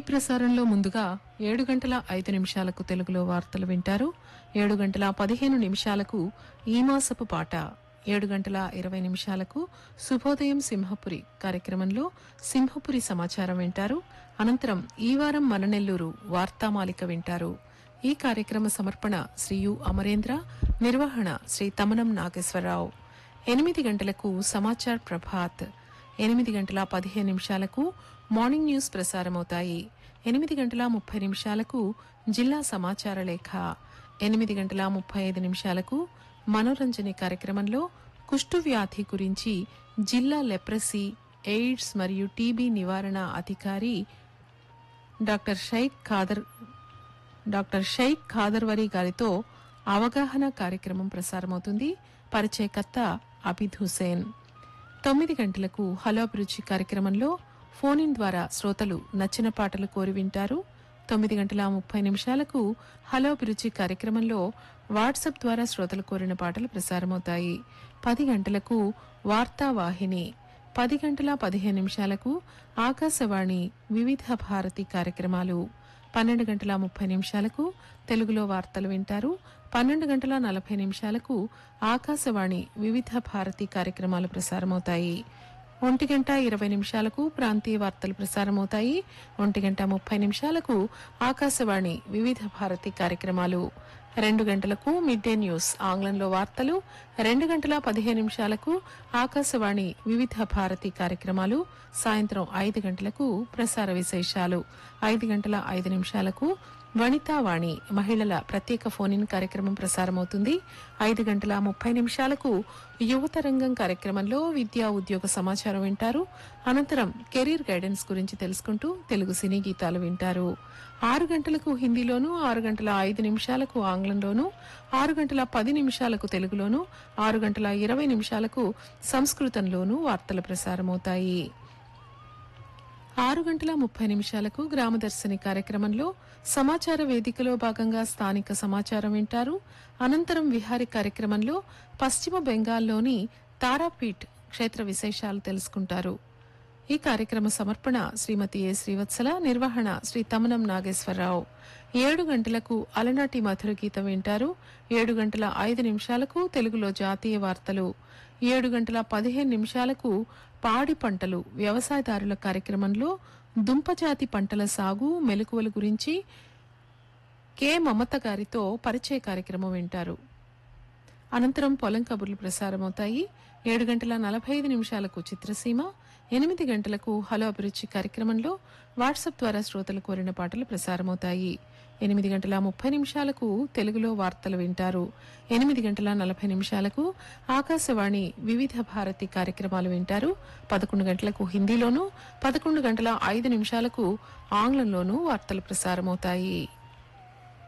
ప్రసారంలో ముందుగా ఏడు గంటల ఐదు నిమిషాలకు తెలుగులో వార్తలు వింటారు ఏడు గంటల పదిహేను నిమిషాలకు ఈ మాసపు పాట ఏడు గంటల ఇరవై నిమిషాలకు శుభోదయం సింహపురి కార్యక్రమంలో సింహపురి సమాచారం వింటారు అనంతరం ఈ వారం మననెల్లూరు వార్తామాలిక వింటారు ఈ కార్యక్రమ సమర్పణ శ్రీ యు అమరేంద్ర నిర్వహణ శ్రీ తమనం నాగేశ్వరరావు ఎనిమిది గంటలకు సమాచార్ ప్రభాత్ ఎనిమిది గంటల పదిహేను నిమిషాలకు మార్నింగ్ న్యూస్ ప్రసారమవుతాయి ఎనిమిది గంటల ముప్పై నిమిషాలకు జిల్లా సమాచార లేఖ ఎనిమిది గంటల ముప్పై ఐదు నిమిషాలకు మనోరంజని కార్యక్రమంలో కుష్టు వ్యాధి గురించి జిల్లా లెప్రసీ ఎయిడ్స్ మరియు టీబీ నివారణ అధికారి డాక్టర్ షైక్ ఖాదర్ డాక్టర్ షైక్ ఖాదర్వరి గారితో అవగాహన కార్యక్రమం ప్రసారమవుతుంది పరిచయకర్త అబిద్ హుసేన్ తొమ్మిది గంటలకు హలో అభిరుచి కార్యక్రమంలో ఫోన్ ఇన్ ద్వారా శ్రోతలు నచ్చిన పాటలు కోరి వింటారు తొమ్మిది గంటల ముప్పై నిమిషాలకు హలో అభిరుచి కార్యక్రమంలో వాట్సాప్ ద్వారా శ్రోతలు కోరిన పాటలు ప్రసారమవుతాయి పది గంటలకు వార్తావాహిని పది గంటల పదిహేను నిమిషాలకు ఆకాశవాణి వివిధ భారతి కార్యక్రమాలు పన్నెండు గంటల ముప్పై నిమిషాలకు తెలుగులో వార్తలు వింటారు పన్నెండు గంటల నలభై నిమిషాలకు ఆకాశవాణి వివిధ భారతి కార్యక్రమాలు ప్రసారమవుతాయి ఒంటి గంట ఇరవై నిమిషాలకు ప్రాంతీయ వార్తలు ప్రసారమవుతాయి ఒంటి గంట ముప్పై నిమిషాలకు ఆకాశవాణి వివిధ భారతి కార్యక్రమాలు రెండు గంటలకు మిడ్ డే న్యూస్ ఆంగ్లంలో వార్తలు రెండు గంటల పదిహేను నిమిషాలకు ఆకాశవాణి వివిధ భారతి కార్యక్రమాలు సాయంత్రం ఐదు గంటలకు ప్రసార విశేషాలు ఐదు గంటల ఐదు నిమిషాలకు వనితావాణి మహిళల ప్రత్యేక ఫోన్ ఇన్ కార్యక్రమం ప్రసారమవుతుంది ఐదు గంటల ముప్పై నిమిషాలకు యువత రంగం కార్యక్రమంలో విద్యా ఉద్యోగ సమాచారం వింటారు అనంతరం కెరీర్ గైడెన్స్ గురించి తెలుసుకుంటూ తెలుగు సినీ గీతాలు వింటారు ఆరు గంటలకు హిందీలోను ఆరు గంటల ఐదు నిమిషాలకు ఆంగ్లంలోను ఆరు గంటల పది నిమిషాలకు తెలుగులోను ఆరు గంటల ఇరవై నిమిషాలకు సంస్కృతంలోనూ వార్తలు ప్రసారమవుతాయి ఆరు గంటల ముప్పై నిమిషాలకు గ్రామదర్శిని కార్యక్రమంలో సమాచార వేదికలో భాగంగా స్థానిక సమాచారం వింటారు అనంతరం విహారీ కార్యక్రమంలో పశ్చిమ బెంగాల్లోని తారాపీఠ్ క్షేత్ర విశేషాలు తెలుసుకుంటారు ఈ కార్యక్రమ సమర్పణ శ్రీమతి ఏ శ్రీవత్సల నిర్వహణ శ్రీ తమనం నాగేశ్వరరావు ఏడు గంటలకు అలనాటి మధుర గీతం వింటారు ఏడు గంటల ఐదు నిమిషాలకు తెలుగులో జాతీయ వార్తలు ఏడు గంటల పదిహేను నిమిషాలకు పాడి పంటలు వ్యవసాయదారుల కార్యక్రమంలో దుంపజాతి పంటల సాగు మెలకువల గురించి కె మమత గారితో పరిచయ కార్యక్రమం వింటారు అనంతరం పొలం కబుర్లు ప్రసారమవుతాయి ఏడు గంటల నలభై ఐదు నిమిషాలకు చిత్రసీమ ఎనిమిది గంటలకు హలో అభిరుచి కార్యక్రమంలో వాట్సాప్ ద్వారా శ్రోతలు కోరిన పాటలు ప్రసారమవుతాయి ఎనిమిది గంటల ముప్పై నిమిషాలకు తెలుగులో వార్తలు వింటారు ఎనిమిది గంటల నలభై నిమిషాలకు ఆకాశవాణి వివిధ భారతి కార్యక్రమాలు వింటారు పదకొండు గంటలకు హిందీలోను పదకొండు గంటల ఐదు నిమిషాలకు ఆంగ్లంలోనూ వార్తలు ప్రసారమవుతాయి